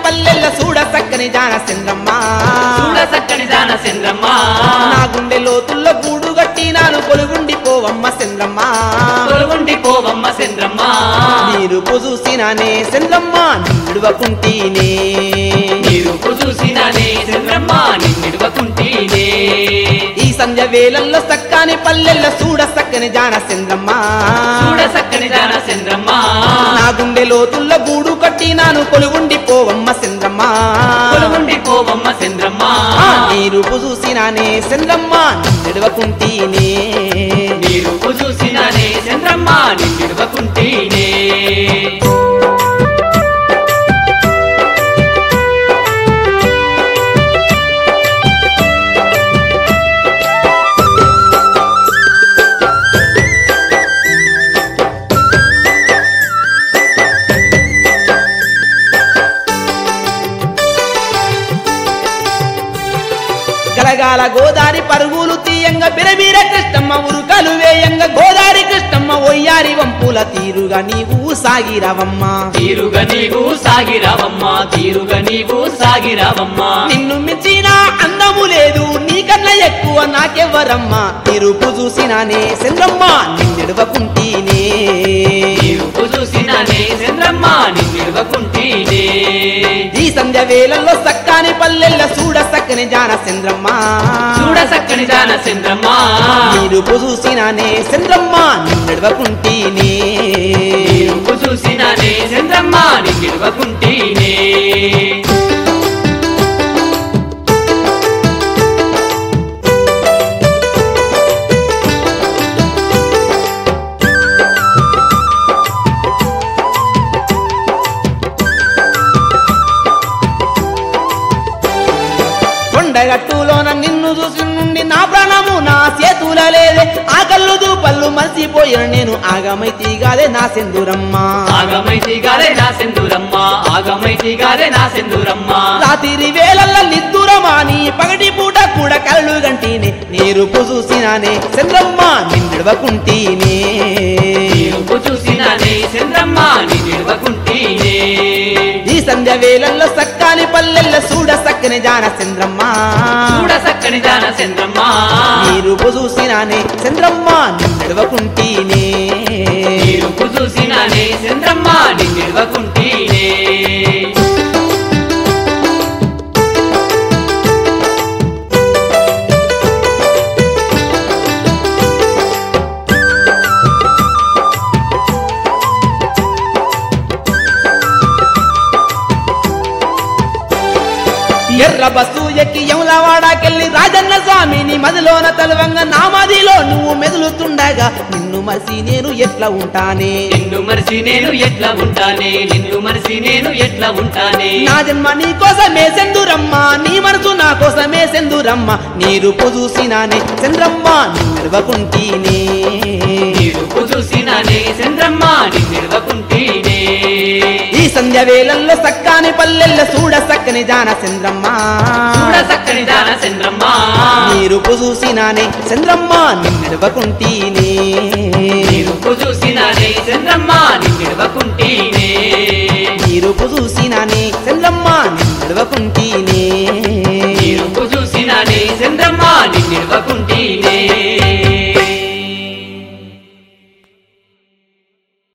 పల్లెల్ల చూడ చక్కని జాన చంద్రమ్మ చూడ చక్కని దాన చంద్రమ్మ నా గుండె లోతుల్లో గూడు గట్టినాను కొలుగుండి పోవమ్మ చంద్రమ్మ తొలగుండి పోవమ్మ చంద్రమ్మ మీరు చూసినానే చంద్రమ్మ నిడువకుంటీనే నీరు చూసినానే చంద్రమ్మ నిన్నిడవకుంటీనే ఈ సంధ్య వేళల్లో చక్కని పల్లెల్ల చూడ చక్కని జాన చంద్రమ్మ చూడ చక్కని దాన చంద్రమ్మ నా గుండె లోతుల్లో గూడు కట్టినాను కొలుగుండి పోవమ్మ చంద్రమ్మ తొలగుండి పోవమ్మ చంద్రమ్మ ఆ నీరు చూసినానే చంద్రమ్మ నిడువకుంటీనే నీరు చూసినానే చంద్రమ్మ నిన్నిడవకుంటీనే గలగాల గోదారి పరుగులు తీయంగా బిరబీర కృష్ణమ్మ ఉరుకలు వేయంగా గోదారి కృష్ణమ్మ ఒయ్యారి వంపుల తీరుగా నీవు సాగిరవమ్మ తీరుగా నీవు సాగిరావమ్మ తీరుగా నీవు సాగిరావమ్మ నిన్ను మించిన అందము లేదు నీకన్నా ఎక్కువ నాకెవ్వరమ్మ తిరుపు చూసినానే చంద్రమ్మ నిన్నెడవకుంటీనే నీవు చూసినానే చంద్రమ్మ నిన్నిడవకుంటీనే ఈ సంధ్య వేళల్లో సక్కాని పల్లెల్ల చూడ సక్కని జాన చంద్రమ్మ చూడ చక్కని దాన చంద్రమ్మ తిరుపు చూసినానే చంద్రమ్మ నిన్నెడవకుంటీనే నీవు చూసినానే చంద్రమ్మ నిన్నిడవకుంటీనే కొండగట్టులోన నిన్ను చూసి నుండి నా ప్రాణము నా చేతుల లేదే ఆ కళ్ళు దూపళ్ళు మర్చిపోయిన నేను ఆగమైతి గాదే నా సెందురమ్మ ఆగమైతి గారే నా సెందురమ్మ ఆగమైతి గారే నా సెందురమ్మ రాత్రి వేళల్ల నిద్దురమాని పగటి పూట కూడా కళ్ళు గంటినే నీరు చూసినానే చంద్రమ్మ నిన్నడవకుంటీనే నీవు చూసినానే చంద్రమ్మ నిన్నిడవకుంటీనే ఈ సంధ్య వేళల్లో సక్కాని పల్లెల్ల చూడ సక్కని జాన చంద్రమ్మ చూడ చక్కని దాన చంద్రమ్మ నీరు చూసినానే చంద్రమ్మ నిన్నడవకుంటీనే నీవు చూసినానే చంద్రమ్మ నిన్నిడవకుంటీనే ఎర్ర బస్సు ఎక్కి యములవాడకెళ్ళి రాజన్న స్వామిని మదిలోన తలవంగ నా మదిలో నువ్వు మెదులుతుండగా నిన్ను మసి నేను ఎట్లా ఉంటానే నిన్ను మరిసి నేను ఎట్లా ఉంటానే నిన్ను మరిసి నేను ఎట్లా ఉంటానే నా జన్మ నీ కోసమే సెందురమ్మ నీ మనసు నా కోసమే సెందురమ్మ నీ రూపు చూసినానే చంద్రమ్మ నిలవకుంటీనే నీరు చూసినానే చంద్రమ్మ నిన్నిడవకుంటీనే ఈ సంధ్య వేళల్లో సక్కాని పల్లెల్లో చూడ సక్కని జాన చంద్రమ్మ చూడ చక్కని దాన చంద్రమ్మ నీ రూపు చూసినానే చంద్రమ్మ నిన్నెడవకుంటీనే నీరు చూసినానే చంద్రమ్మ నిన్నిడవకుంటీనే నీ రూపు చూసినానే చంద్రమ్మ నిన్నెడవకుంటీనే